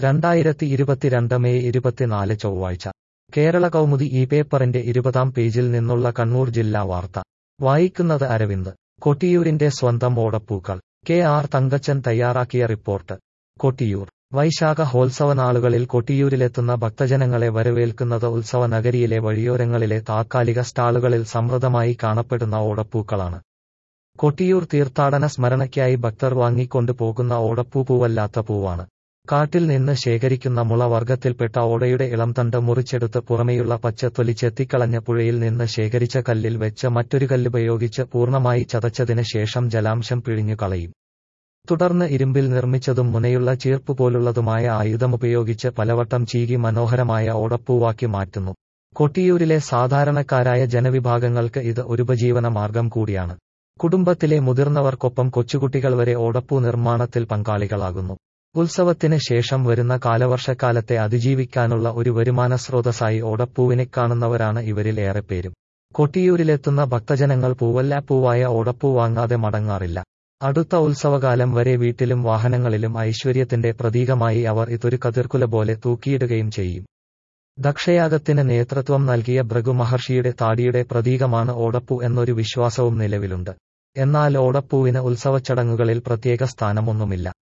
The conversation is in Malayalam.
രണ്ടായിരത്തി ഇരുപത്തിരണ്ട് മെയ് ഇരുപത്തിനാല് ചൊവ്വാഴ്ച കേരള കൗമുദി ഈ പേപ്പറിന്റെ ഇരുപതാം പേജിൽ നിന്നുള്ള കണ്ണൂർ ജില്ലാ വാർത്ത വായിക്കുന്നത് അരവിന്ദ് കൊട്ടിയൂരിന്റെ സ്വന്തം ഓടപ്പൂക്കൾ കെ ആർ തങ്കച്ചൻ തയ്യാറാക്കിയ റിപ്പോർട്ട് കൊട്ടിയൂർ വൈശാഖ ഹോത്സവനാളുകളിൽ കൊട്ടിയൂരിലെത്തുന്ന ഭക്തജനങ്ങളെ വരവേൽക്കുന്നത് ഉത്സവ നഗരിയിലെ വഴിയോരങ്ങളിലെ താത്കാലിക സ്റ്റാളുകളിൽ സമൃദ്ധമായി കാണപ്പെടുന്ന ഓടപ്പൂക്കളാണ് കൊട്ടിയൂർ തീർത്ഥാടന സ്മരണയ്ക്കായി ഭക്തർ വാങ്ങിക്കൊണ്ടു പോകുന്ന ഓടപ്പൂ പൂവല്ലാത്ത പൂവാണ് കാട്ടിൽ നിന്ന് ശേഖരിക്കുന്ന മുളവർഗത്തിൽപ്പെട്ട ഓടയുടെ ഇളംതണ്ട് മുറിച്ചെടുത്ത് പുറമെയുള്ള പച്ചത്തൊലി ചെത്തിക്കളഞ്ഞ പുഴയിൽ നിന്ന് ശേഖരിച്ച കല്ലിൽ വെച്ച് മറ്റൊരു കല്ലുപയോഗിച്ച് പൂർണ്ണമായി ചതച്ചതിന് ശേഷം ജലാംശം പിഴിഞ്ഞു കളയും തുടർന്ന് ഇരുമ്പിൽ നിർമ്മിച്ചതും മുനയുള്ള ചീർപ്പ് പോലുള്ളതുമായ ആയുധമുപയോഗിച്ച് പലവട്ടം ചീകി മനോഹരമായ ഓടപ്പൂവാക്കി മാറ്റുന്നു കൊട്ടിയൂരിലെ സാധാരണക്കാരായ ജനവിഭാഗങ്ങൾക്ക് ഇത് ഒരുപജീവന മാർഗം കൂടിയാണ് കുടുംബത്തിലെ മുതിർന്നവർക്കൊപ്പം കൊച്ചുകുട്ടികൾ വരെ ഓടപ്പൂ നിർമ്മാണത്തിൽ പങ്കാളികളാകുന്നു ഉത്സവത്തിന് ശേഷം വരുന്ന കാലവർഷക്കാലത്തെ അതിജീവിക്കാനുള്ള ഒരു വരുമാന സ്രോതസ്സായി ഓടപ്പൂവിനെ കാണുന്നവരാണ് ഇവരിൽ ഏറെപ്പേരും കൊട്ടിയൂരിലെത്തുന്ന ഭക്തജനങ്ങൾ പൂവല്ലാപ്പൂവായ ഓടപ്പൂ വാങ്ങാതെ മടങ്ങാറില്ല അടുത്ത ഉത്സവകാലം വരെ വീട്ടിലും വാഹനങ്ങളിലും ഐശ്വര്യത്തിന്റെ പ്രതീകമായി അവർ ഇതൊരു കതിർക്കുല പോലെ തൂക്കിയിടുകയും ചെയ്യും ദക്ഷയാഗത്തിന് നേതൃത്വം നൽകിയ ഭൃഗു മഹർഷിയുടെ താടിയുടെ പ്രതീകമാണ് ഓടപ്പൂ എന്നൊരു വിശ്വാസവും നിലവിലുണ്ട് എന്നാൽ ഓടപ്പൂവിന് ഉത്സവച്ചടങ്ങുകളിൽ പ്രത്യേക സ്ഥാനമൊന്നുമില്ല